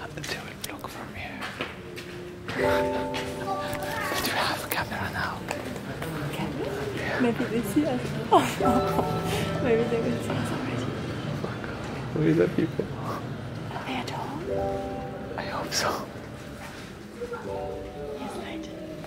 They will look from here. But you have a camera now. Maybe they see us. Oh no. Maybe they will see us already. Who is the people? Are they at home? I hope so. Yes, right.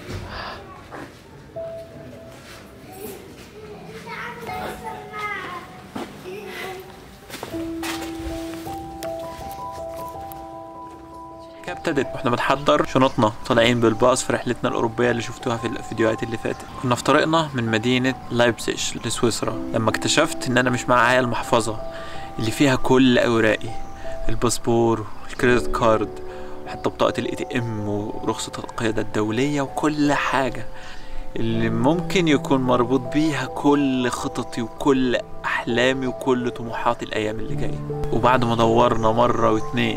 كده ابتدت واحنا بنحضر شنطنا طالعين بالباص في رحلتنا الأوروبية اللي شفتوها في الفيديوهات اللي فاتت كنا في طريقنا من مدينة لايبزيش لسويسرا لما اكتشفت ان انا مش معايا المحفظة اللي فيها كل اوراقي الباسبور والكريدت كارد وحتى بطاقة الاي تي ام ورخصة القيادة الدولية وكل حاجة اللي ممكن يكون مربوط بيها كل خططي وكل احلامي وكل طموحاتي الايام اللي جايه وبعد ما دورنا مره واتنين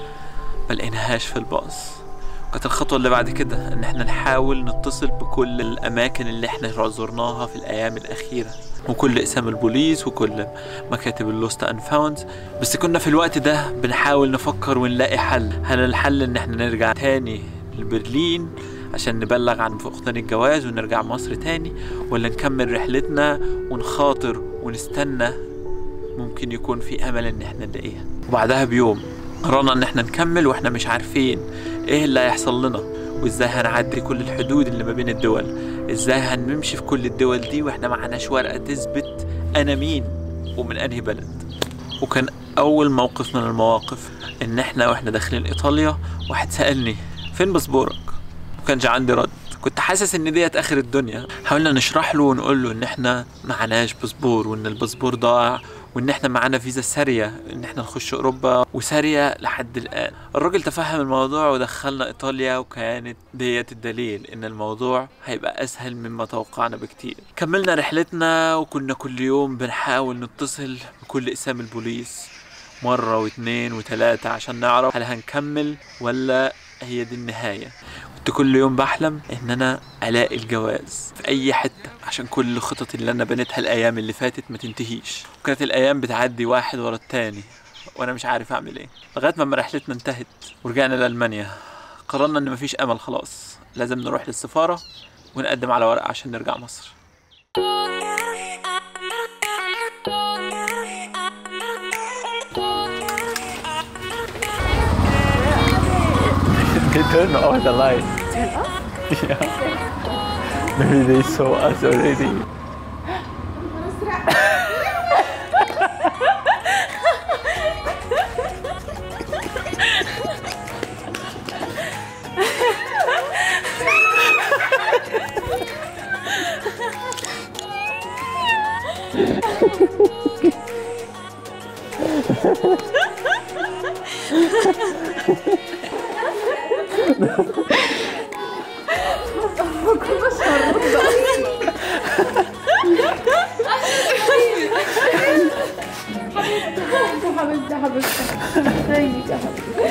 ما لقيناهاش في الباص كانت الخطوة اللي بعد كده ان احنا نحاول نتصل بكل الاماكن اللي احنا زرناها في الايام الاخيرة وكل اقسام البوليس وكل مكاتب اللوست اند فاوند بس كنا في الوقت ده بنحاول نفكر ونلاقي حل هل الحل ان احنا نرجع تاني لبرلين عشان نبلغ عن فقدان الجواز ونرجع مصر تاني ولا نكمل رحلتنا ونخاطر ونستنى ممكن يكون في امل ان احنا نلاقيها وبعدها بيوم قررنا ان احنا نكمل واحنا مش عارفين ايه اللي هيحصل لنا وازاي هنعدي كل الحدود اللي ما بين الدول ازاي هنمشي في كل الدول دي واحنا معناش ورقة تثبت انا مين ومن انهي بلد وكان اول موقف من المواقف ان احنا واحنا داخلين ايطاليا واحد سألني فين باسبورك وكانش عندي رد كنت حاسس ان ديت اخر الدنيا حاولنا نشرح له ونقول له ان احنا معناش باسبور وان الباسبور ضاع وان احنا معانا فيزا سارية ان احنا نخش اوروبا وسارية لحد الان الراجل تفهم الموضوع ودخلنا ايطاليا وكانت ديت الدليل ان الموضوع هيبقى اسهل مما توقعنا بكتير كملنا رحلتنا وكنا كل يوم بنحاول نتصل بكل اقسام البوليس مرة واتنين وتلاتة عشان نعرف هل هنكمل ولا هي دي النهاية كنت كل يوم بحلم ان انا الاقي الجواز في اي حتة عشان كل الخطط اللي انا بنيتها الايام اللي فاتت ما تنتهيش وكانت الايام بتعدي واحد ورا التاني وانا مش عارف اعمل ايه لغايه ما رحلتنا انتهت ورجعنا لالمانيا قررنا ان مفيش امل خلاص لازم نروح للسفاره ونقدم على ورقه عشان نرجع مصر They turn off the light. Turn off? Yeah. Maybe they saw us already. حبيبتي حبيبتي ازيك يا حبيبتي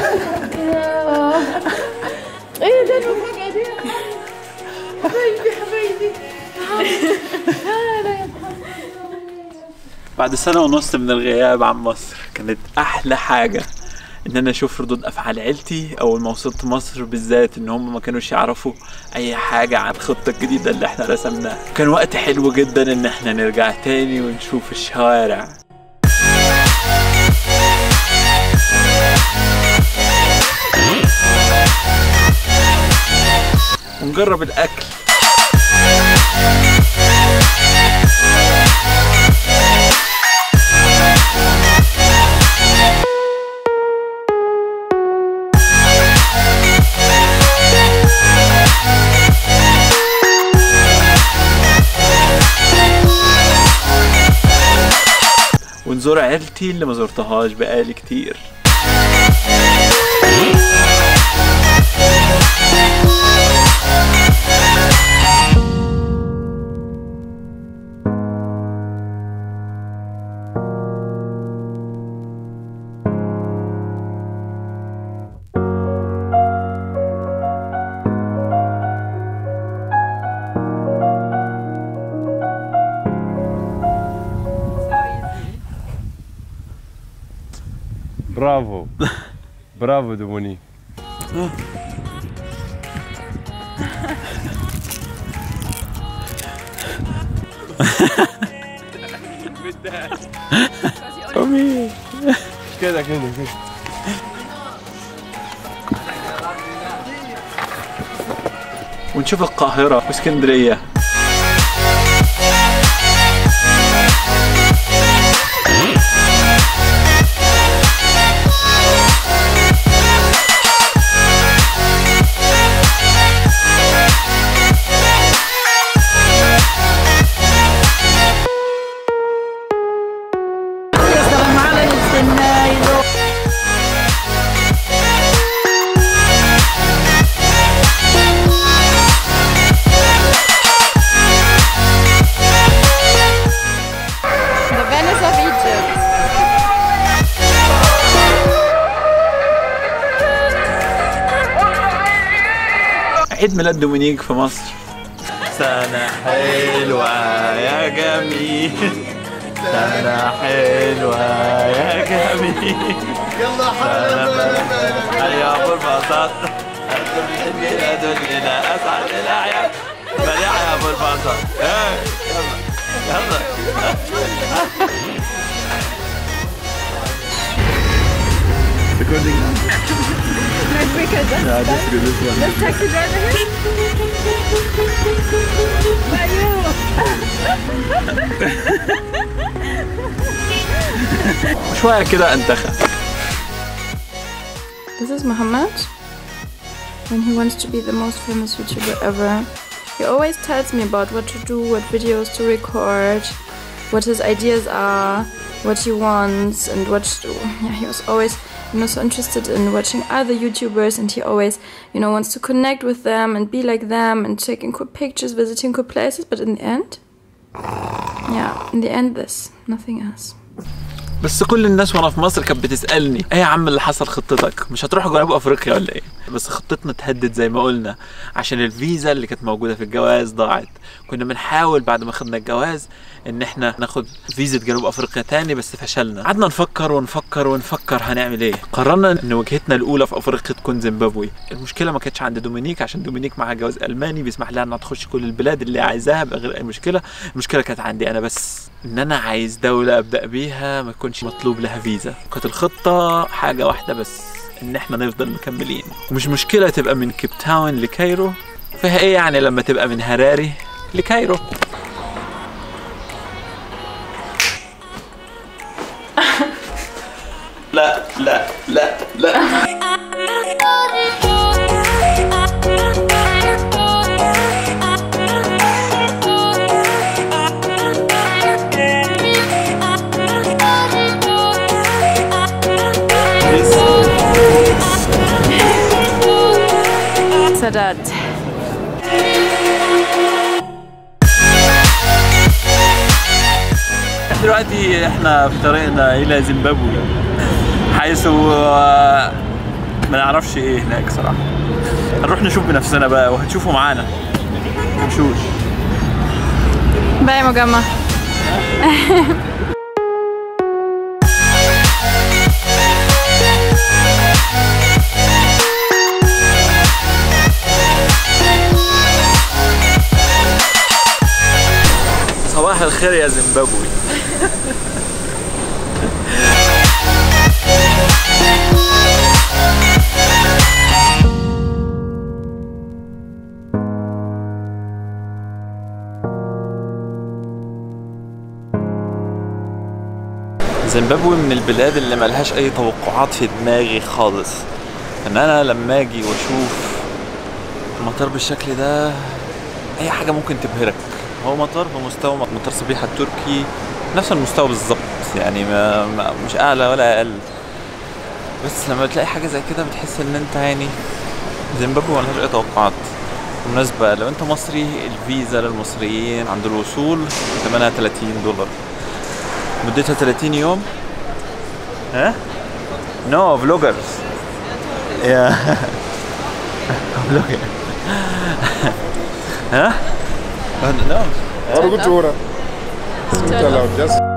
ايه ده المفاجأة دي حبيبي حبيبي هلا يا بعد سنة ونص من الغياب عن مصر كانت أحلى حاجة إن أنا أشوف ردود أفعال عيلتي أول ما وصلت مصر بالذات إن هم ما كانوش يعرفوا أي حاجة عن الخطة الجديدة اللي إحنا رسمناها كان وقت حلو جدا إن إحنا نرجع تاني ونشوف الشوارع ونجرب الأكل ونزور عيلتي اللي ما زرتهاش بقالي كتير برافو برافو دومونيك أمي كده كده كده ونشوف القاهرة واسكندرية The Venice of Egypt. عيد ميلاد دومينيك في مصر سنة حلوة يا جميل سنة حلوة يا جميل يلا يا ابو البساط الميلاد لنا اسعد الاعياد بديع يا ابو البساط إيه، يلا يلا Recording now. Maybe we could just Yeah, just do this one. This taxi driver here? Where are you? شوية كده انتخى This is Muhammad. When he wants to be the most famous YouTuber ever, he always tells me about what to do, what videos to record, what his ideas are, what he wants, and what to do. Yeah, he was always, you know, so interested in watching other YouTubers, and he always, you know, wants to connect with them and be like them and taking cool pictures, visiting cool places. But in the end, yeah, in the end, this, nothing else. بس كل الناس وانا في مصر كانت بتسالني ايه يا عم اللي حصل خطتك مش هتروح جنوب افريقيا ولا ايه بس خطتنا اتهدت زي ما قلنا عشان الفيزا اللي كانت موجوده في الجواز ضاعت كنا بنحاول بعد ما خدنا الجواز ان احنا ناخد فيزا جنوب افريقيا تاني بس فشلنا قعدنا نفكر ونفكر ونفكر هنعمل ايه قررنا ان وجهتنا الاولى في افريقيا تكون زيمبابوي المشكله ما كانتش عند دومينيك عشان دومينيك معاها جواز الماني بيسمح لها انها تخش كل البلاد اللي عايزاها بغير اي مشكله المشكله كانت عندي انا بس ان انا عايز دوله ابدا بيها ما يكونش مطلوب لها فيزا كانت الخطه حاجه واحده بس ان احنا نفضل مكملين ومش مشكله تبقى من كيب تاون لكايرو فيها ايه يعني لما تبقى من هراري لكايرو لا لا لا لا Sadat. دلوقتي احنا في طريقنا الى زيمبابوي حيث آه، ما نعرفش ايه هناك صراحه هنروح نشوف بنفسنا بقى وهتشوفوا معانا تمشوش باي مجمع صباح الخير يا زيمبابوي زيمبابوي من البلاد اللي ملهاش اي توقعات في دماغي خالص ان انا لما اجي واشوف مطار بالشكل ده اي حاجه ممكن تبهرك هو مطار بمستوى مطار صبيحه التركي نفس المستوى بالظبط يعني ما ما مش اعلى ولا اقل بس لما بتلاقي حاجه زي كده بتحس ان انت يعني زيمبابوي ملهاش اي توقعات بالمناسبة لو انت مصري الفيزا للمصريين عند الوصول ثمنها 30 دولار مدتها 30 يوم ها؟ نو فلوجرز يا فلوجر ها؟ نو Har du gått Tora? Inte allowed, just